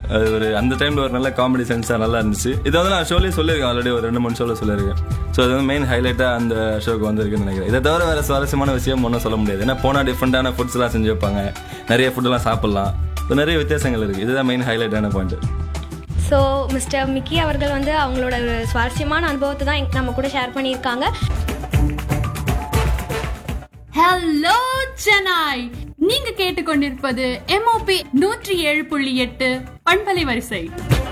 அது ஒரு அந்த டைம்ல ஒரு நல்ல காமெடி சென்ஸா நல்லா இருந்துச்சு இது வந்து நான் ஷோலயே சொல்லியிருக்கேன் ஆல்ரெடி ஒரு ரெண்டு மூணு ஷோல சொல்லியிருக்கேன் ஸோ அது வந்து மெயின் ஹைலைட்டா அந்த ஷோக்கு வந்திருக்குன்னு நினைக்கிறேன் இதை தவிர வேற சுவாரஸ்யமான விஷயம் ஒன்றும் சொல்ல முடியாது ஏன்னா போனா டிஃப்ரெண்டான ஃபுட்ஸ் எல்லாம் செஞ்சு வைப்பாங்க நிறைய ஃபுட்டெல்லாம் சாப்பிடலாம் So, நிறைய வித்தியாசங்கள் இருக்கு இதுதான் மெயின் ஹைலைட்டான பாயிண்ட் ஸோ மிஸ்டர் மிக்கி அவர்கள் வந்து அவங்களோட ஒரு சுவாரஸ்யமான அனுபவத்தை தான் எங்க- நம்ம கூட ஷேர் பண்ணியிருக்காங்க ஹலோ சென்னாய் நீங்க கேட்டுக்கொண்டிருப்பது எம்ஓபி நூற்றி ஏழு புள்ளி எட்டு பண்பலை வரிசை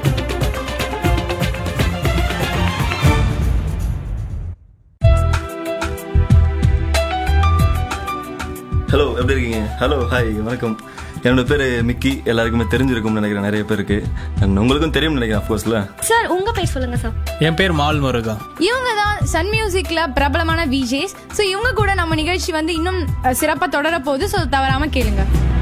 ஹலோ எப்படி இருக்கீங்க ஹலோ ஹாய் வணக்கம் என்னோட பேர் மிக்கி எல்லாருக்குமே தெரிஞ்சிருக்கும்னு நினைக்கிறேன் நிறைய பேருக்கு And உங்களுக்கும் தெரியும்னு நினைக்கிறேன் அஃப்கோர்ஸ்ல சார் உங்க பேர் சொல்லுங்க சார் என் பேர் மால் முருகா இவங்க தான் சன் மியூசிக்ல பிரபலமான விஜேஸ் ஸோ இவங்க கூட நம்ம நிகழ்ச்சி வந்து இன்னும் சிறப்பாக தொடர போகுது ஸோ தவறாம கேளுங்க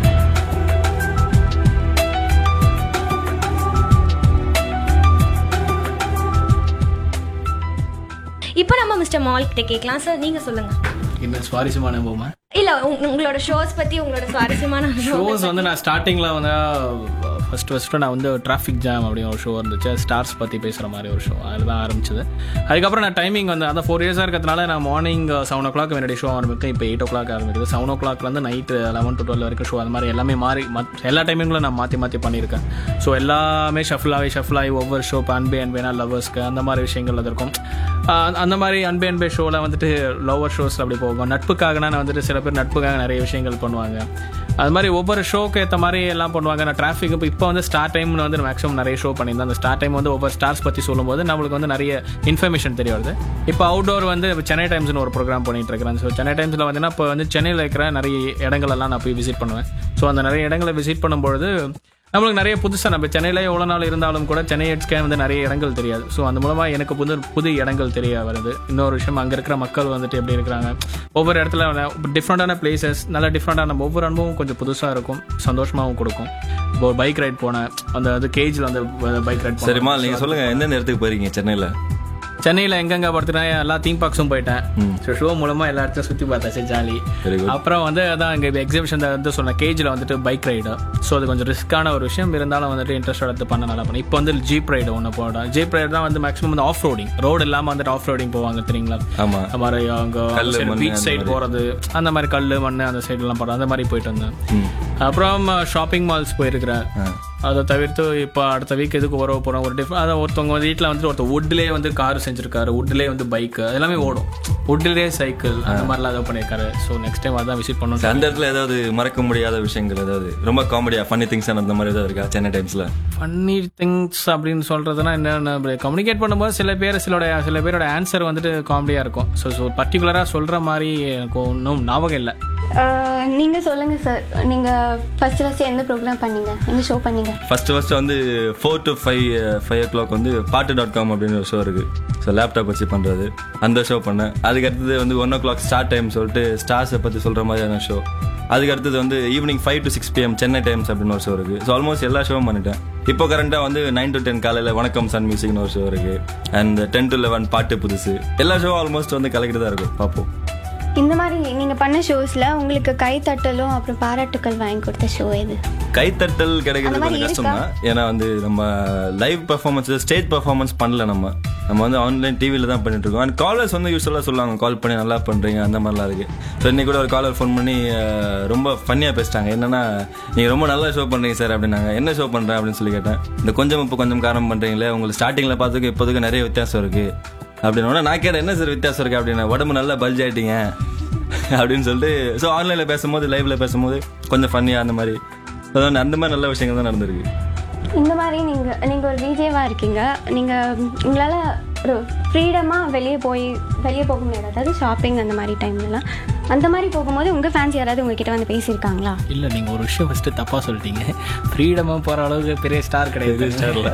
இப்போ நம்ம மிஸ்டர் மால் கிட்ட கேட்கலாம் சார் நீங்க சொல்லுங்க என்ன சுவாரஸ்யமான அனுபவமா இல்ல உங்க- உங்களோட ஷோஸ் பத்தி உங்களோட சுவாரஸ்யமான அனுபவம் ஷோஸ் வந்து நான் ஸ்டார்டிங்கில் வந்து ஃபர்ஸ்ட் ஃபஸ்ட்டு நான் வந்து டிராஃபிக் ஜாம் அப்படின்னு ஒரு ஷோ இருந்துச்சு ஸ்டார்ஸ் பற்றி பேசுகிற மாதிரி ஒரு ஷோ அதில் தான் ஆரம்பிச்சது அதுக்கப்புறம் நான் டைமிங் வந்து அந்த ஃபோர் இயர்ஸாக இருக்கிறதுனால நான் மார்னிங் செவன் ஓ கிளாக் என்னுடைய ஷோ ஆரம்பிக்கும் இப்போ எயிட் ஓ கிளாக் ஆரம்பிக்குது செவன் ஓ கிளாக்லேருந்து நைட்டு லெவன் டு டுவெல் வரைக்கும் ஷோ அது மாதிரி எல்லாமே மாறி மத்- எல்லா டைமிங்களும் நான் மாற்றி மாற்றி பண்ணியிருக்கேன் ஸோ எல்லாமே ஷஃபிள் ஆகி ஷஃபிள் ஆகி ஒவ்வொரு ஷோ இப்போ அன்பே அன்பேனா லவர்ஸ்க்கு அந்த மாதிரி விஷயங்கள் அது இருக்கும் ஆஹ் அந்த மாதிரி அன்பே அன்பே ஷோவில் வந்துட்டு லவர் ஷோஸ் அப்படி போகும் நட்புக்காகனா நான் வந்துட்டு சில பேர் நட்புக்காக நிறைய விஷயங்கள் பண்ணுவாங்க அது மாதிரி ஒவ்வொரு ஷோக்கு ஏற்ற மாதிரி எல்லாம் பண்ணுவாங்க நான் டிராஃபிக் இப்போ இப்போ வந்து ஸ்டார்ட் டைம்னு வந்து மேக்ஸிமம் நிறைய ஷோ பண்ணியிருந்தேன் அந்த ஸ்டார்ட் டைம் வந்து ஒவ்வொரு ஸ்டார்ஸ் பற்றி சொல்லும்போது நம்மளுக்கு வந்து நிறைய இன்ஃபர்மேஷன் தெரிய வருது இப்போ அவுட்டோர் வந்து இப்ப சென்னை டைம்ஸ்னு ஒரு ப்ரோக்ராம் பண்ணிட்டு இருக்கிறேன் ஸோ சென்னை டைம்ஸில் பார்த்தீங்கன்னா இப்போ வந்து சென்னையில் இருக்கிற நிறைய இடங்கள் எல்லாம் நான் போய் விசிட் பண்ணுவேன் ஸோ அந்த நிறைய இடங்களை விசிட் பண்ணும்பொழுது நம்மளுக்கு நிறைய புதுசாக நம்ம சென்னையில எவ்வளோ நாள் இருந்தாலும் கூட சென்னை ஹெட்ஸ்கே வந்து நிறைய இடங்கள் தெரியாது ஸோ அந்த மூலமாக எனக்கு புது புது இடங்கள் தெரிய வருது இன்னொரு விஷயம் அங்கே இருக்கிற மக்கள் வந்துட்டு எப்படி இருக்கிறாங்க ஒவ்வொரு இடத்துல டிஃப்ரெண்டான பிளேசஸ் நல்ல டிஃப்ரெண்டான ஒவ்வொரு அனுபவம் கொஞ்சம் புதுசாக இருக்கும் சந்தோஷமாகவும் கொடுக்கும் இப்போ ஒரு பைக் ரைட் போனேன் அந்த அது கேஜில் வந்து பைக் ரைட் சரிம்மா நீங்க சொல்லுங்க எந்தெந்த இடத்துக்கு போயிருக்கீங்க சென்னையில சென்னையில் எங்கெங்க படுத்துட்டேன் எல்லா தீம் பார்க்ஸும் போயிட்டேன் ஸோ ஷோ மூலமாக எல்லா இடத்தையும் சுற்றி பார்த்தாச்சு ஜாலி Very good. அப்புறம் வந்து அதான் இங்கே எக்ஸிபிஷன் வந்து சொன்ன கேஜில் வந்துட்டு பைக் ரைடு ஸோ அது கொஞ்சம் ரிஸ்க்கான ஒரு விஷயம் இருந்தாலும் வந்துட்டு இன்ட்ரெஸ்ட் எடுத்து பண்ண நல்லா பண்ணேன் இப்போ வந்து ஜீப் ரைடு ஒன்று போட்டேன் ஜீப் ரைடு தான் வந்து மேக்ஸிமம் வந்து ஆஃப் ரோடிங் ரோடு இல்லாமல் வந்துட்டு ஆஃப் ரோடிங் போவாங்க தெரியுங்களா ஆமா அந்த மாதிரி கல்லு, அங்கே மண்ணு பீச் அந்த சைடு மாதிரி. போகிறது அந்த மாதிரி கல் மண் அந்த சைடுலாம் போகிறது அந்த மாதிரி போயிட்டு வந்தேன் அப்புறம் ஷாப்பிங் மால்ஸ் போயிருக்கிறேன் அதை தவிர்த்து இப்போ அடுத்த வீக் எதுக்கு உறவு போகிறோம் ஒரு டிஃப்ரெண்ட் அதை ஒருத்தவங்க வீட்டில் வந்துட்டு ஒருத்தர் வுட்லேயே வந்து கார் செஞ்சிருக்காரு வுட்லேயே வந்து பைக் எல்லாமே ஓடும் வுட்லேயே சைக்கிள் அந்த மாதிரிலாம் ஏதோ பண்ணியிருக்காரு ஸோ நெக்ஸ்ட் டைம் அதான் விசிட் பண்ணணும் அந்த இடத்துல ஏதாவது மறக்க முடியாத விஷயங்கள் ஏதாவது ரொம்ப காமெடியா ஃபன்னி திங்ஸ் அந்த மாதிரி ஏதாவது இருக்கா சென்னை டைம்ஸ்ல ஃபன்னி திங்ஸ் அப்படின்னு சொல்றதுனா என்னென்ன கம்யூனிகேட் பண்ணும்போது சில பேர் சிலோட சில பேரோட ஆன்சர் வந்துட்டு காமெடியாக இருக்கும் ஸோ ஸோ பர்டிகுலராக சொல்கிற மாதிரி எனக்கு ஒன்றும் ஞாபகம் இல்லை ஆஹ் நீங்க சொல்லுங்க சார் நீங்க ஃபர்ஸ்ட் ஃபர்ஸ்ட் எந்த ப்ரோக்ராம் பண்ணீங்க எந்த ஷோ பண்ணீங்க ஃபர்ஸ்ட் ஃபர்ஸ்ட் வந்து four to five five o'clock வந்து பாட்டு டாட் காம் அப்படின்னு ஒரு ஷோ இருக்கு ஸோ லேப்டாப் வச்சு பண்றது அந்த ஷோ பண்ணேன் அதுக்கு அடுத்தது வந்து one o'clock start time சொல்லிட்டு ஸ்டார்ஸை பற்றி சொல்ற மாதிரியான ஷோ அதுக்கு அடுத்தது வந்து evening five to six PM Chennai Times அப்படின்னு ஒரு ஷோ இருக்கு ஸோ ஆல்மோஸ்ட் எல்லா ஷோவும் பண்ணிட்டேன் இப்போ கரண்டாக வந்து நைன் டு டென் காலையில் வணக்கம் சன் மியூசிக்னு ஒரு ஷோ இருக்கு அண்ட் டென் டு லெவன் பாட்டு புதுசு எல்லா ஷோவும் ஆல்மோஸ்ட் வந்து கலக்கிட்டு தான் இருக்கும் பார்ப்போம் இந்த மாதிரி நீங்க பண்ண ஷோஸ்ல உங்களுக்கு கைத்தட்டலும் அப்புறம் பாராட்டுக்கள் வாங்கி கொடுத்த ஷோ எது கைத்தட்டல் கிடைக்கிறது அந்த மாதிரி கொஞ்சம் கஷ்டம் தான் ஏன்னா வந்து நம்ம லைவ் பெர்ஃபார்மன்ஸ் ஸ்டேஜ் பெர்ஃபார்மன்ஸ் பண்ணல நம்ம நம்ம வந்து ஆன்லைன் டிவியில் தான் பண்ணிட்டு இருக்கோம் அண்ட் காலர்ஸ் வந்து யூஸ்வலாக சொல்லுவாங்க கால் பண்ணி நல்லா பண்றீங்க அந்த மாதிரிலாம் இருக்கு ஸோ இன்னைக்கு கூட ஒரு காலர் ஃபோன் பண்ணி அஹ், ரொம்ப ஃபன்னியாக பேசிட்டாங்க என்னன்னா நீங்க ரொம்ப நல்லா ஷோ பண்றீங்க சார் அப்படின்னாங்க என்ன ஷோ பண்றேன் அப்படின்னு சொல்லி கேட்டேன் இந்த கொஞ்சம் இப்போ கொஞ்சம் காரம் பண்றீங்களே உங்களுக்கு ஸ்டார்டிங்ல பார்த்ததுக்கு இப்போதுக்கு நிறைய வித்தியாசம் இருக்கு அப்படின்னு நான் கேட்டேன் என்ன சார் வித்தியாசம் இருக்கு அப்படின்னா உடம்பு நல்லா பல்ஜ் ஆயிட்டீங்க அப்படின்னு சொல்லிட்டு ஸோ ஆன்லைனில் பேசும்போது லைவ்ல பேசும்போது கொஞ்சம் ஃபன்னியாக அந்த மாதிரி அதான் அந்த மாதிரி நல்ல விஷயங்கள் தான் நடந்திருக்கு இந்த மாதிரி நீங்க நீங்க ஒரு விஜேவா இருக்கீங்க நீங்க உங்களால ஒரு ஃப்ரீடமா வெளியே போய் வெளியே போக முடியாது அதாவது ஷாப்பிங் அந்த மாதிரி டைம்லலாம் அந்த மாதிரி போகும்போது உங்க ஃபேன்ஸ் யாராவது உங்ககிட்ட வந்து பேசியிருக்காங்களா இல்லை நீங்கள் ஒரு விஷயம் ஃபஸ்ட்டு தப்பாக சொல்லிட்டீங்க ஃப்ரீடமாக போகிற அளவுக்கு பெரிய ஸ்டார் கிடையாது ஸ்டாரில்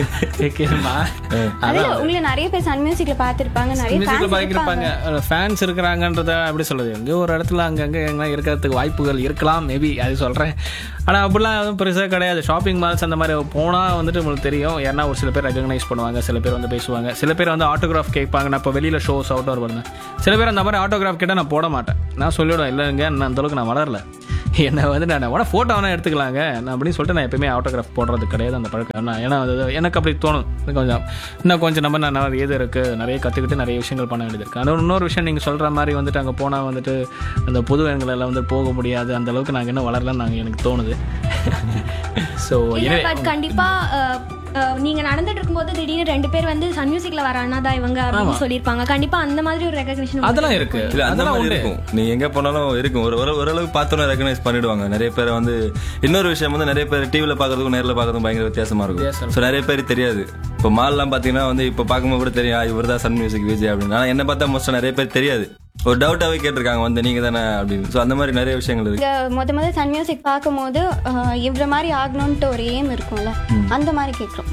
ஓகேம்மா அதுல உங்களை நிறைய பேர் சன் மியூசிக்ல பார்த்திருப்பாங்க நிறைய மியூசிக்கில் ஃபேன்ஸ் பாய்க்கிருப்பாங்க ஃபேன்ஸ் இருக்கிறாங்கன்றத அப்படி சொல்லுது எங்கேயோ ஒரு இடத்துல அங்கங்கே எங்கே இருக்கிறதுக்கு வாய்ப்புகள் இருக்கலாம் மேபி அது சொல்கிறேன் ஆனால் அப்படிலாம் எதுவும் பெருசாக கிடையாது ஷாப்பிங் மால்ஸ் அந்த மாதிரி போனால் வந்துட்டு உங்களுக்கு தெரியும் ஏன்னா ஒரு சில பேர் ரெகக்னைஸ் பண்ணுவாங்க சில பேர் வந்து பேசுவாங்க சில பேர் வந்து ஆட்டோகிராஃப் கேட்பாங்க நான் இப்போ வெளியில் ஷோஸ் அவுட்டோர் வருவேன் சில பேர் அந்த மாதிரி ஆட்டோகிராஃப் கேட்டால் நான் போட மாட்டேன் நான் சொல்லிவிடுவேன் இல்லைங்க நான் அந்த அளவுக்கு நான் வளரல என்னை வந்து நான் வேணா ஃபோட்டோ வேணா எடுத்துக்கலாங்க நான் அப்படின்னு சொல்லிட்டு நான் எப்பயுமே ஆட்டோகிராஃப் போடுறது கிடையாது அந்த பழக்கம் நான் ஏன்னா அது எனக்கு அப்படி தோணும் இன்னும் கொஞ்சம் இன்னும் கொஞ்சம் நம்ம நான் நிறைய இது இருக்குது நிறைய கற்றுக்கிட்டு நிறைய விஷயங்கள் பண்ண வேண்டியது இருக்குது ஆனால் இன்னொரு விஷயம் நீங்கள் சொல்கிற மாதிரி வந்துட்டு அங்கே போனால் வந்துட்டு அந்த பொது இடங்களெல்லாம் வந்து போக முடியாது அந்த அளவுக்கு நாங்கள் இன்னும் வளரலன்னு நாங்கள் எனக்கு தோணுது ஸோ இல்ல பட் கண்டிப்பா அஹ், அஹ், நீங்க நடந்துட்டு இருக்கும்போது திடீர்னு ரெண்டு பேர் வந்து சன் மியூசிக்ல வர அண்ணாதா இவங்க அப்படின்னு சொல்லியிருப்பாங்க கண்டிப்பா அந்த மாதிரி ஒரு ரெகக்னிஷன் அதெல்லாம் இருக்குது இல்ல அந்த அதெல்லாம் மாதிரி உண்டு இருக்கும் நீ எங்க போனாலும் இருக்கும் ஒரு ஒரு- ஓரளவுக்கு பார்த்தோன்னே ரெகனைஸ் பண்ணிடுவாங்க நிறைய பேர் வந்து இன்னொரு விஷயம் வந்து நிறைய பேர் டிவில பாக்குறதுக்கும் நேர்ல பாக்குறதுக்கும் பயங்கர வித்தியாசமா இருக்கும் ஸோ நிறைய பேர் தெரியாது இப்போ மால்லாம் பாத்தீங்கன்னா வந்து இப்போ பார்க்கும்போது கூட தெரியும் இவர் தான் சன் மியூசிக் விஜய் அப்படின்னு ஆனா என்ன பார்த்தா மோஸ்டா நிறைய பேர் தெரியாது ஒரு டவுட்டாவே கேட்டிருக்காங்க வந்து நீங்க தானே அப்படின்னு ஸோ அந்த மாதிரி நிறைய விஷயங்கள் இருக்கு இங்க முத முத சன் மியூசிக் பார்க்கும்போது ஆஹ், இவ்வளவு மாதிரி ஆகணும்ட்டு ஒரு ஏம் இருக்கும்ல அந்த மாதிரி கேட்குறோம்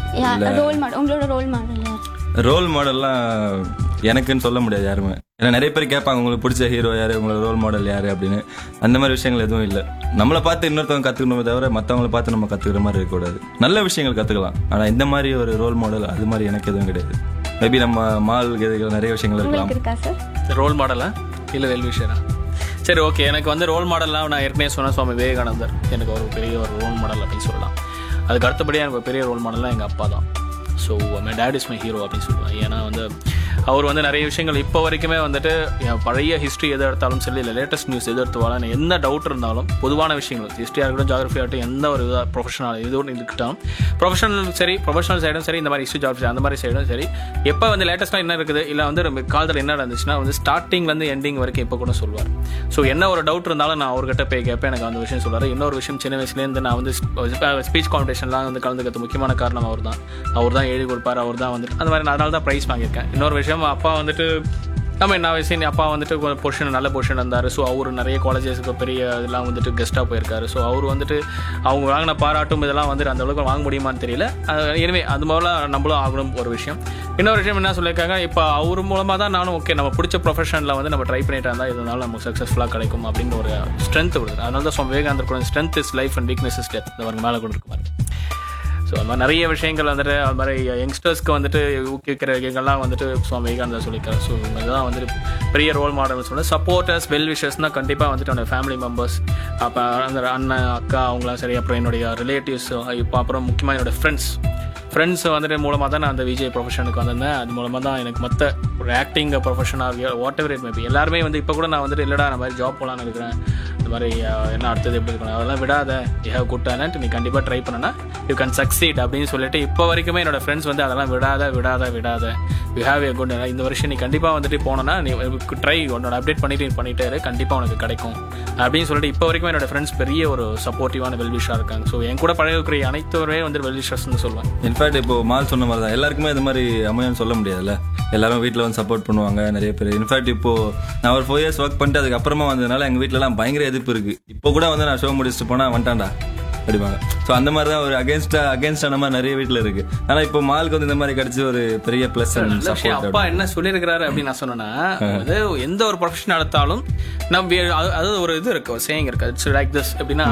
ரோல் மாடல் உங்களோட ரோல் மாடல் யார் ரோல் மாடல்லாம் எனக்குன்னு சொல்ல முடியாது யாருமே ஏன்னா நிறைய பேர் கேட்பாங்க உங்களுக்கு பிடிச்ச ஹீரோ யாரு உங்களோட ரோல் மாடல் யாரு அப்படின்னு அந்த மாதிரி விஷயங்கள் எதுவும் இல்லை நம்மளை பார்த்து இன்னொருத்தவங்க கத்துக்கணுமே தவிர மற்றவங்கள பார்த்து நம்ம கத்துக்கிற மாதிரி இருக்கக்கூடாது நல்ல விஷயங்கள் கத்துக்கலாம் ஆனா இந்த மாதிரி ஒரு ரோல் மாடல் அது மாதிரி எனக்கு எதுவும் கிடையாது மேபி நம்ம மால் கதைகள் நிறைய விஷயங்கள் இருக்கலாம் உங்களுக்கு இருக்கா சார் ரோல் மாடலா இல்லை வெல்விஷரா சரி ஓகே எனக்கு வந்து ரோல் மாடல்லாம் நான் ஏற்கனவே சொன்ன சுவாமி விவேகானந்தர் எனக்கு ஒரு பெரிய ஒரு ரோல் மாடல் அப்படின்னு சொல்லலாம் அதுக்கு அடுத்தபடியாக எனக்கு ஒரு பெரிய ரோல் மாடல்லாம் எங்கள் அப்பா தான் so my dad is my hero அப்படின்னு சொல்லுவேன் ஏன்னா வந்து அவர் வந்து நிறைய விஷயங்கள் இப்போ வரைக்குமே வந்துட்டு என் பழைய ஹிஸ்ட்ரி எது எடுத்தாலும் சரி இல்லை லேட்டஸ்ட் நியூஸ் எது எடுத்தாலும் எந்த டவுட் இருந்தாலும் பொதுவான விஷயங்கள் ஹிஸ்ட்ரியாக இருக்கட்டும் ஜாகிரஃபி ஆகட்டும் எந்த ஒரு இதாக ப்ரொஃபஷனல் இது ஒன்று இருக்கட்டும் ப்ரொஃபஷனல் சரி ப்ரொஃபஷனல் சைடும் சரி இந்த மாதிரி ஹிஸ்ட்ரி ஜாகிரஃபி அந்த மாதிரி சைடும் சரி எப்போ வந்து லேட்டஸ்ட்டாக என்ன இருக்குது இல்லை வந்து நம்ம காலத்தில் என்ன நடந்துச்சுன்னா வந்து ஸ்டார்டிங்லேருந்து எண்டிங் வரைக்கும் இப்போ கூட சொல்லுவார் ஸோ என்ன ஒரு டவுட் இருந்தாலும் நான் அவர்கிட்ட போய் கேட்பேன் எனக்கு அந்த விஷயம் சொல்லுவார் இன்னொரு விஷயம் சின்ன வயசுலேருந்து நான் வந்து ஸ்பீச் காம்படிஷன்லாம் வந்து கலந்துக்கிறது முக்கியமான காரணம் அவர் தான் அவர் தான் எழுதி கொடுப்பார் அவர் தான் வந்துட்டு அந்த மாதிரி நான் அதனால தான் ப்ரைஸ் வாங்கியிருக்கேன் இன்னொரு விஷயம் அப்பா வந்துட்டு நம்ம என்ன வயசு அப்பா வந்துட்டு பொசிஷன் நல்ல பொசிஷன் இருந்தார் ஸோ அவர் நிறைய காலேஜஸ்க்கு பெரிய இதெல்லாம் வந்துட்டு கெஸ்ட்டாக போயிருக்காரு ஸோ அவர் வந்துட்டு அவங்க வாங்கின பாராட்டும் இதெல்லாம் வந்துட்டு அந்த அளவுக்கு வாங்க முடியுமான்னு தெரியல எனவே அது மாதிரிலாம் நம்மளும் ஆகணும் ஒரு விஷயம் இன்னொரு விஷயம் என்ன சொல்லியிருக்காங்க இப்போ அவர் மூலமாக தான் நானும் ஓகே நம்ம பிடிச்ச ப்ரொஃபஷனில் வந்து நம்ம ட்ரை பண்ணிட்டு இருந்தால் இதனால நமக்கு சக்ஸஸ்ஃபுல்லாக கிடைக்கும் அப்படிங்கிற ஒரு ஸ்ட்ரென்த் கொடுக்குது அதனால தான் சுவாமி விவேகானந்தர் கூட strength is life and weakness is death இந்த மாதிரி மேலே கொண்டு இருக்கு பாருங்க ஸோ அது மாதிரி நிறைய விஷயங்கள் வந்துட்டு அது மாதிரி யங்ஸ்டர்ஸ்க்கு வந்துட்டு ஊக்குவிக்கிற விஷயங்கள்லாம் வந்துட்டு சுவாமி விவேகானந்தா சொல்லியிருக்காரு ஸோ இதுதான் வந்துட்டு பெரிய ரோல் மாடல் சொல்லி சப்போர்ட்டர்ஸ் வெல் விஷஸ்னால் கண்டிப்பாக வந்துட்டு என்னோட ஃபேமிலி மெம்பர்ஸ் அப்போ அந்த அண்ணன் அக்கா அவங்களாம் சரி அப்புறம் என்னுடைய ரிலேட்டிவ்ஸ் இப்போ அப்புறம் முக்கியமாக என்னோட ஃப்ரெண்ட்ஸ் ஃப்ரெண்ட்ஸ் வந்துட்டு மூலமாக தான் நான் அந்த விஜய் ப்ரொஃபஷனுக்கு வந்திருந்தேன் அது மூலமாக தான் எனக்கு மற்ற ஒரு acting profession or whatever it maybe எல்லாருமே வந்து இப்போ கூட நான் வந்துட்டு இல்லைடா நான் மாதிரி ஜாப் போகலான்னு இருக்கிறேன் இந்த மாதிரி அஹ், என்ன அடுத்தது எப்படி இருக்கணும் அதெல்லாம் விடாத யூ ஹேவ் குட் டேலண்ட் நீ கண்டிப்பாக ட்ரை பண்ணனா யூ கேன் சக்சீட் அப்படின்னு சொல்லிட்டு இப்போ வரைக்குமே என்னோட ஃப்ரெண்ட்ஸ் வந்து அதெல்லாம் விடாத விடாத விடாத யூ ஹேவ் ஏ குட் இந்த வருஷம் நீ கண்டிப்பாக வந்துட்டு போனோன்னா நீ ட்ரை உன்னோட அப்டேட் பண்ணிட்டு பண்ணிட்டே இரு கண்டிப்பாக உனக்கு கிடைக்கும் அப்படின்னு சொல்லிட்டு இப்போ வரைக்கும் என்னோட ஃப்ரெண்ட்ஸ் பெரிய ஒரு சப்போர்ட்டிவான வெல்விஷாக இருக்காங்க ஸோ என் கூட பழகக்கூடிய அனைத்துவருமே வந்து வெல்விஷர்ஸ்னு சொல்லுவேன் இன்ஃபேக்ட் இப்போ மால் சொன்ன மாதிரி தான் எல்லாருக்குமே இது மாதிரி அமையன்னு சொல்ல முடியாதுல்ல எல்லாரும் வீட்டில் வந்து சப்போர்ட் பண்ணுவாங்க நிறைய பேர் இன்ஃபேக்ட் இப்போ நான் ஒரு ஃபோர் இயர்ஸ் ஒர்க் பண்ணிட்டு அதுக்கப்புறமா வந்ததுனால எங்கள் வீட்டிலலாம் பயங்கர எதிர்ப்பு இருக்கு இப்போ கூட வந்து நான் ஷோ முடிச்சுட்டு போனால் வந்துட்டான்டா அப்படிப்பாங்க ஸோ அந்த மாதிரி தான் ஒரு அகேன்ஸ்டா அகேன்ஸ்டான மாதிரி நிறைய வீட்டில் இருக்கு ஆனால் இப்போ மாலுக்கு வந்து இந்த மாதிரி கிடைச்சி ஒரு பெரிய ப்ளஸ் நல்ல விஷயம் அப்பா என்ன சொல்லியிருக்கிறாரு அப்படின்னு நான் சொன்னேன்னா அது எந்த ஒரு ப்ரொஃபஷன் எடுத்தாலும் நம்ம அது ஒரு இது இருக்கு சேயிங் இருக்கு இட்ஸ் லைக் திஸ் எப்படின்னா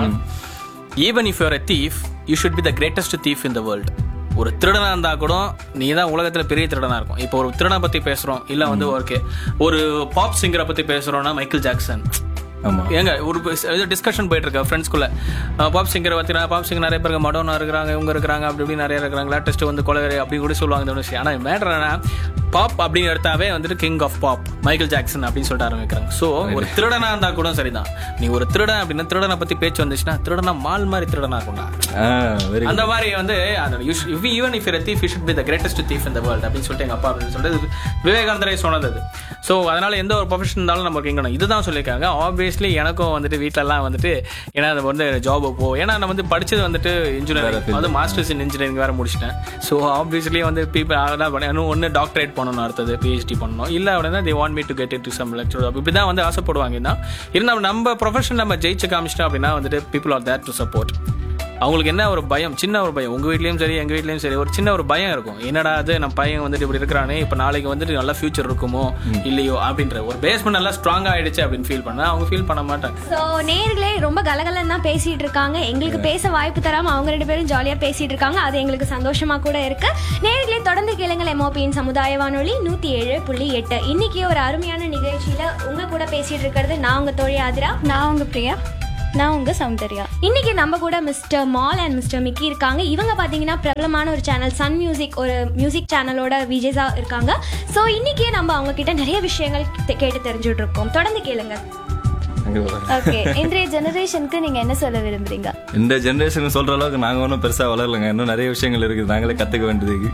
even if you're a thief you should be the greatest thief in the world ஒரு திருடனா இருந்தா கூட நீ தான் உலகத்துல பெரிய திருடனா இருக்கும் இப்போ ஒரு திருடனை பத்தி பேசுறோம் இல்ல வந்து ஓகே ஒரு பாப் சிங்கரை பத்தி பேசுறோம்னா மைக்கேல் ஜாக்சன் ஆமா ஏங்க ஒரு இது டிஸ்கஷன் போயிட்டு இருக்கு ஃப்ரெண்ட்ஸ்குள்ள பாப் சிங்கரை பார்த்தீங்கன்னா பாப் சிங்கர் நிறைய பேருக்கு மடோனா இருக்கிறாங்க இவங்க இருக்கிறாங்க அப்படி இப்படி நிறைய இருக்கிறாங்க லேட்டஸ்ட் வந்து கொலகரை அப்படி கூட சொல்லுவாங்க இந்த விஷயம் ஆனால் மேட்டர் என்ன பாப் அப்படின்னு எடுத்தாவே வந்துட்டு king of pop Michael Jackson அப்படின்னு சொல்லிட்டு ஆரம்பிக்கிறாங்க ஸோ ஒரு திருடனா இருந்தா கூட சரிதான் நீ ஒரு திருடன் அப்படின்னா திருடனை பத்தி பேச்சு வந்துச்சுன்னா திருடனா மால் மாதிரி திருடனா இருக்கும்டா வெரி அந்த மாதிரி வந்து even if thief you should be the greatest thief இந்த வேர்ல்ட் அப்படின்னு சொல்லிட்டு எங்க அப்பா அப்படின்னு சொல்லிட்டு விவேகானந்தரே சொன்னது அது ஸோ அதனால எந்த ஒரு ப்ரொஃபஷன் இருந்தாலும் நமக்கு இங்கணும் இதுதான் சொல்லியிருக்காங்க ஆப்வியஸ்லி எனக்கும் வந்துட்டு வீட்டிலலாம் வந்துட்டு ஏன்னா அது வந்து ஜாப் போ ஏன்னா நான் வந்து படிச்சது வந்துட்டு இன்ஜினியரிங் வந்து மாஸ்டர்ஸ் இன் இன்ஜினியரிங் வேற முடிச்சிட்டேன் ஸோ ஆப்வியஸ்லி வந்து பீப்பிள் அதான் பண்ணேன் ஒன்று டாக்டரேட் பண்ணணும் அடுத்தது பிஹெச்டி பண்ணணும் இல்லை அப்படின்னா they want me to get it to some lecture இப்படி தான் வந்து ஆசைப்படுவாங்க தான் இருந்தாலும் நம்ம ப்ரொஃபஷன் நம்ம ஜெயிச்சு காமிச்சிட்டோம் அப்படின்னா வந்துட்டு people are that to support அவங்களுக்கு என்ன ஒரு பயம் சின்ன ஒரு பயம் உங்க வீட்லயும் சரி எங்க வீட்லயும் சரி ஒரு சின்ன ஒரு பயம் இருக்கும் என்னடா அது நம்ம பையன் வந்துட்டு இப்படி இருக்கிறானே இப்ப நாளைக்கு வந்துட்டு நல்ல ஃபியூச்சர் இருக்குமோ இல்லையோ அப்படின்ற ஒரு பேஸ்மெண்ட் நல்லா ஸ்ட்ராங் ஆயிடுச்சு அப்படின்னு ஃபீல் பண்ணா அவங்க ஃபீல் பண்ண மாட்டாங்க ஸோ நேர்களே ரொம்ப கலகலன்னு தான் பேசிட்டு இருக்காங்க எங்களுக்கு பேச வாய்ப்பு தராம அவங்க ரெண்டு பேரும் ஜாலியா பேசிட்டு இருக்காங்க அது எங்களுக்கு சந்தோஷமா கூட இருக்கு நேர்களே தொடர்ந்து கேளுங்கள் எம்ஓபியின் சமுதாய வானொலி நூத்தி ஏழு புள்ளி எட்டு இன்னைக்கு ஒரு அருமையான நிகழ்ச்சியில உங்க கூட பேசிட்டு இருக்கிறது நான் உங்க தோழி ஆதிரா நான் உங்க பிரியா நான் உங்கள் சௌந்தர்யா இன்னைக்கு நம்ம கூட mister Mal and mister Mickey இருக்காங்க இவங்க பார்த்தீங்கன்னா பிரபலமான ஒரு சேனல் சன் மியூசிக் ஒரு மியூசிக் சேனலோட விஜேஸா இருக்காங்க ஸோ இன்னைக்கே நம்ம அவங்க கிட்ட நிறைய விஷயங்கள் தெ- கேட்டு தெரிஞ்சுட்டு இருக்கோம் தொடர்ந்து கேளுங்க அங்க வராங்க. ஓகே இன்றைய ஜெனரேஷனுக்கு நீங்கள் என்ன சொல்ல விரும்புறீங்க இந்த ஜென்ரேஷன் சொல்ற அளவுக்கு நாங்க ஒன்றும் பெருசா வளரலங்க இன்னும் நிறைய விஷயங்கள் இருக்குது நாங்களே கத்துக்க வேண்டியது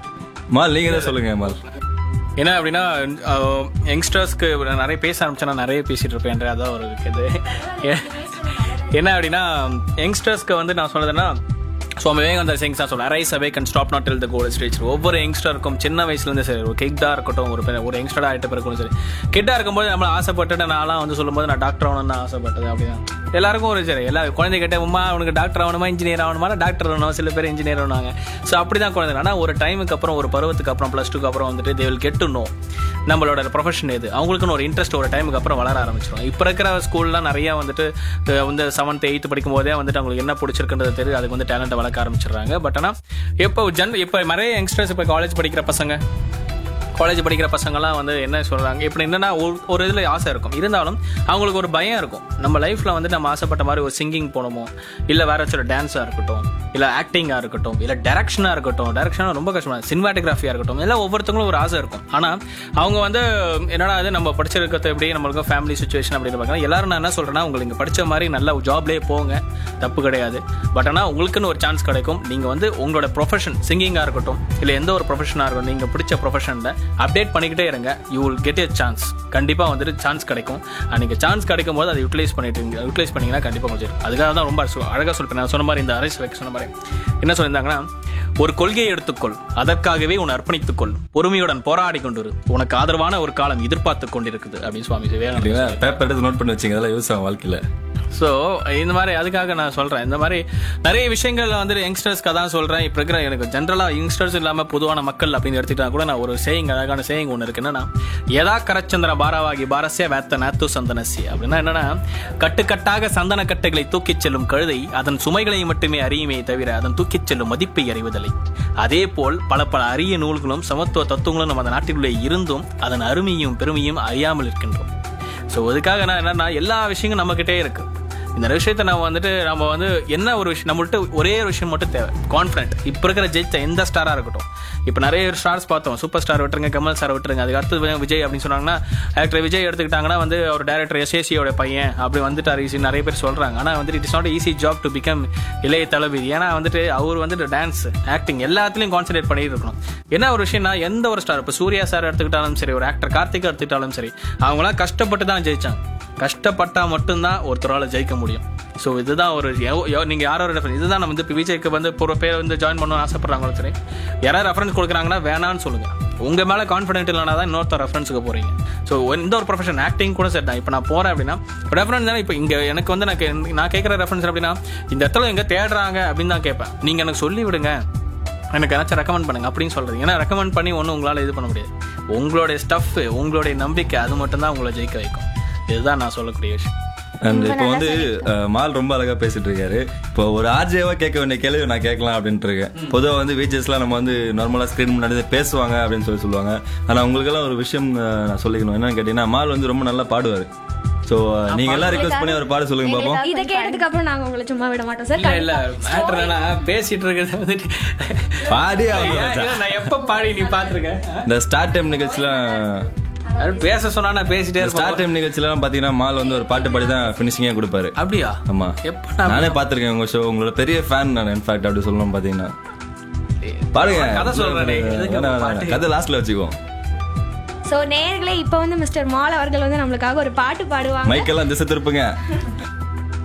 மால் நீங்க தான் சொல்லுங்க மால் என்ன அப்படின்னா யங்ஸ்டர்ஸ்க்கு நிறைய பேச ஆரம்பிச்சா நான் நிறைய பேசிட்டு இருப்பேன் அதான் ஒரு இது ஏ- என்ன அப்படின்னா யங்ஸ்டர்ஸ்க்கு வந்து நான் சொல்றதுன்னா சுவாமி விவேகானந்தர் சிங்ஸ் தான் சொல்லுவேன் ரைஸ் அவே கன் stop not till the goal stage ஒவ்வொரு யங்ஸ்டருக்கும் சின்ன வயசுலேருந்து சரி ஒரு கிட்டா இருக்கட்டும் ஒரு பெ- ஒரு யங்ஸ்டராக ஆகிட்ட பிறக்கும் சரி கிட்டா இருக்கும்போது நம்மள ஆசைப்பட்டுட்டு நான்லாம் வந்து சொல்லும்போது நான் டாக்டர் ஆகணும்னு ஆசைப்பட்டது அப்படிதான் எல்லாருக்கும் ஒரு சரி எல்லா குழந்தை கிட்ட உமா உனக்கு டாக்டர் ஆகணுமா இன்ஜினியர் ஆகணுமா டாக்டர் ஆகணும் சில பேர் இன்ஜினியர் ஆனாங்க ஸோ அப்படி தான் குழந்தை ஆனால் ஒரு டைமுக்கு அப்புறம் ஒரு பருவத்துக்கு அப்புறம் ப்ளஸ் டூக்கு அப்புறம் வந்துட்டு they will get to know நம்மளோட ப்ரொஃபஷன் எது அவங்களுக்குன்னு ஒரு இன்ட்ரெஸ்ட் ஒரு டைமுக்கு அப்புறம் வளர ஆரம்பிச்சிடும் இப்போ இருக்கிற ஸ்கூல்லாம் நிறைய வந்துட்டு அஹ், வந்து செவன்த் எயித்து படிக்கும் போதே வந்துட்டு அவங்களுக்கு என்ன பிடிச்சிருக்குன்றது தெரியுது அதுக்கு வந்து டேலண்ட்டை வளர்க்க ஆரம்பிச்சிடுறாங்க பட் ஆனால் இப்போ ஜன் இப்போ நிறைய யங்ஸ்டர்ஸ் இப்போ காலேஜ் படிக்கிற பசங்க காலேஜ் படிக்கிற பசங்கலாம் வந்து என்ன சொல்றாங்க இப்படி என்னன்னா ஒரு- ஒரு இதில் ஆசை இருக்கும் இருந்தாலும் அவங்களுக்கு ஒரு பயம் இருக்கும் நம்ம லைஃப்ல வந்து நம்ம ஆசைப்பட்ட மாதிரி ஒரு சிங்கிங் போகணுமோ இல்லை வேற ஏதாச்சும் ஒரு டான்ஸாக இருக்கட்டும் இல்லை ஆக்டிங்காக இருக்கட்டும் இல்லை டேரக்ஷனாக இருக்கட்டும் டேரக்ஷனாக ரொம்ப கஷ்டமா சினிமாட்டோகிராஃபியாக இருக்கட்டும் எல்லாம் ஒவ்வொருத்தவங்களும் ஒரு ஆசை இருக்கும் ஆனால் அவங்க வந்து என்னடா அது நம்ம படிச்சிருக்கிறது எப்படி நம்மளுக்கு ஃபேமிலி சுச்சுவேஷன் அப்படின்னு பார்க்கலாம் எல்லாரும் நான் என்ன சொல்றேன்னா உங்களுக்கு இங்கே படிச்ச மாதிரி நல்ல ஜாப்லேயே போங்க தப்பு கிடையாது பட் ஆனால் உங்களுக்குன்னு ஒரு சான்ஸ் கிடைக்கும் நீங்கள் வந்து உங்களோட ப்ரொஃபஷன் சிங்கிங்காக இருக்கட்டும் இல்லை எந்த ஒரு ப்ரொஃபஷனாக இருக்கட்டும் நீங்கள் பிடிச்ச ப்ரொஃபஷனில் அப்டேட் பண்ணிக்கிட்டே இருங்க you will get a chance கண்டிப்பாக வந்துட்டு சான்ஸ் கிடைக்கும் And நீங்க சான்ஸ் கிடைக்கும் போது அதை யூட்டிலைஸ் பண்ணிட்டு யூட்டிலைஸ் பண்ணீங்கன்னா கண்டிப்பாக முடிஞ்சிடும் அதுக்காக தான் ரொம்ப சு- அழகா சொல்லிட்டேன் நான் சொன்ன மாதிரி இந்த அரசு வைக்க சொன்ன மாதிரி என்ன சொல்லியிருந்தாங்கன்னா ஒரு கொள்கையை எடுத்துக்கொள் அதற்காகவே உன்னை அர்ப்பணித்துக்கொள் பொறுமையுடன் போராடி கொண்டிரு உனக்கு ஆதரவான ஒரு காலம் எதிர்பார்த்து கொண்டிருக்குது அப்படின்னு சுவாமி விவேகானந்தர் பேப்பர் எடுத்து நோட் பண்ணி வச்சிங்க அதெல்லாம் யூஸ் ஆகும் வாழ்க்கையில ஸோ இந்த மாதிரி அதுக்காக நான் சொல்றேன் இந்த மாதிரி நிறைய விஷயங்கள் வந்து யங்ஸ்டர்ஸ்க்கு தான் சொல்றேன் இப்போ இருக்கிற எனக்கு ஜென்ரலா யங்ஸ்டர்ஸ் இல்லாம பொதுவான மக்கள் அப்படின்னு எடுத்துக்கிட்டா கூட நான் ஒரு சேயிங் அழகான சேயிங் ஒன்று இருக்கு என்னன்னா எதா கரச்சந்திர பாரவாகி பாரஸ்ய வேத்த நாத்து சந்தனசி அப்படின்னா என்னன்னா கட்டுக்கட்டாக சந்தன கட்டைகளை தூக்கிச் செல்லும் கழுதை அதன் சுமைகளை மட்டுமே அறியுமே தவிர அதன் தூக்கிச் செல்லும் மதிப்பை அறிவதில்லை அதே போல் பல பல அரிய நூல்களும் சமத்துவ தத்துவங்களும் நம்ம நாட்டிலுள்ளே இருந்தும் அதன் அருமையும் பெருமையும் அறியாமல் இருக்கின்றோம் ஸோ அதுக்காக நான் என்னன்னா எல்லா விஷயங்களும் நம்மக்கிட்டே இருக்கு இந்த விஷயத்த நம்ம வந்துட்டு நம்ம வந்து என்ன ஒரு விஷயம் நம்மள்ட்ட ஒரே ஒரு விஷயம் மட்டும் தேவை கான்ஃபிடென்ட் இப்போ இருக்கிற ஜெயிச்ச எந்த ஸ்டாரா இருக்கட்டும் இப்போ நிறைய ஸ்டார்ஸ் பார்த்தோம் சூப்பர் ஸ்டார் விட்டுருங்க கமல் சார் விட்டுருங்க அதுக்கு அடுத்தது வி- விஜய் அப்படின்னு சொன்னாங்கன்னா ஆக்டர் விஜய் எடுத்துக்கிட்டாங்கன்னா வந்து அவர் டேரக்டர் எஸ்ஏசியோட பையன் அப்படி வந்துட்டார் ஈஸி நிறைய பேர் சொல்றாங்க ஆனால் வந்துட்டு it's not easy job to become இளைய தளபதி ஏன்னா வந்துட்டு அவர் வந்துட்டு டான்ஸ் ஆக்டிங் எல்லாத்துலயும் கான்சென்ட்ரேட் பண்ணிட்டு இருக்கணும் என்ன ஒரு விஷயம்னா எந்த ஒரு ஸ்டார் இப்போ சூர்யா சார் எடுத்துக்கிட்டாலும் சரி ஒரு ஆக்டர் கார்த்திக் எடுத்துக்கிட்டாலும் சரி அவங்களாம் கஷ்டப்பட்டு தான் ஜெயிச்சாங்க கஷ்டப்பட்டா மட்டும்தான் ஒருத்தரால ஜெயிக்க முடியும் ஸோ இதுதான் ஒரு எவ்- எவ்- நீங்க யாரோ ரெஃபரன்ஸ் இதுதான் நம்ம வந்து இப்போ விஜய்க்கு வந்து ஒரு பேர் வந்து ஜாயின் பண்ணணும்னு ஆசைப்படுறாங்களோ சரி யாராவது ரெஃபரன்ஸ் கொடுக்குறாங்கன்னா வேணான்னு சொல்லுங்க உங்க மேல கான்ஃபிடென்ட் இல்லைனா தான் இன்னொருத்தர் ரெஃபரன்ஸுக்கு போறீங்க ஸோ எந்த ஒரு ப்ரொஃபஷன் ஆக்டிங் கூட சரி தான் இப்போ நான் போறேன் அப்படின்னா ரெஃபரன்ஸ் தானே இப்போ இங்க எனக்கு வந்து நான் கே- நான் கேட்குற ரெஃபரன்ஸ் அப்படின்னா இந்த இடத்துல எங்க தேடுறாங்க அப்படின்னு தான் கேட்பேன் நீங்க எனக்கு சொல்லி விடுங்க எனக்கு ஏதாச்சும் ரெக்கமெண்ட் பண்ணுங்க அப்படின்னு சொல்றது ஏன்னா ரெக்கமெண்ட் பண்ணி ஒன்றும் உங்களால இது பண்ண முடியாது உங்களுடைய ஸ்டஃப் உங்களுடைய நம்பிக்கை அது மட்டும் தான் உங்களை ஜெயிக்க வைக்கும் இதுதான் நான் சொல்லக்கூடிய விஷயம் அண்ட் இப்போ வந்து அஹ், மால் ரொம்ப அழகா பேசிட்டு இருக்காரு இப்போ ஒரு ஆர்ஜேவா கேட்க வேண்டிய கேள்வி நான் கேட்கலாம் அப்படின்ட்டு இருக்கேன் பொதுவாக வந்து விஜேஸ்லாம் நம்ம வந்து நார்மலா ஸ்க்ரீன் முன்னாடி தான் பேசுவாங்க அப்படின்னு சொல்லி சொல்லுவாங்க ஆனா உங்களுக்கெல்லாம் ஒரு விஷயம் அஹ், நான் சொல்லிக்கணும் என்னன்னு கேட்டீங்கன்னா மால் வந்து ரொம்ப நல்லா பாடுவாரு ஸோ நீங்க எல்லாம் ரிக்வஸ்ட் பண்ணி அவர் பாட சொல்லுங்க பாப்போம் இதை கேட்டதுக்கு அப்புறம் நாங்க உங்களை சும்மா விட மாட்டோம் சார் இல்ல இல்ல மேட்டர் என்ன பேசிட்டு இருக்கிறது வந்துட்டு பாடி ஏன், ஆகணும் ஏன், நான் எப்ப பாடி நீ பாத்துருக்க இந்த ஸ்டார்ட் டைம் நிகழ்ச்சிலாம் பேச சொன்னா நான் பேசிட்டே ஸ்டார்ட் இருப்பேன் டைம் நிகழ்ச்சிலாம் பாத்தீங்கன்னா மால் வந்து ஒரு பாட்டு பாடி தான் ஃபினிஷிங்கே கொடுப்பாரு அப்படியா ஆமா எப்ப நான் நானே பாத்திருக்கேன் உங்க ஷோ உங்களோட பெரிய ஃபேன் நான் இன்ஃபேக்ட் அப்படி சொல்லணும் பாத்தீங்கன்னா பாருங்க கதை சொல்றேனே, எதுக்கு வேணாம், வேணாம், பாட்டு? வேணாம். கதை லாஸ்ட்ல வச்சுக்குவோம் ஸோ நேர்களே இப்போ வந்து மிஸ்டர் மால் அவர்கள் வந்து நம்மளுக்காக ஒரு பாட்டு பாடுவாங்க மைக்கெல்லாம் திசை திருப்புங்க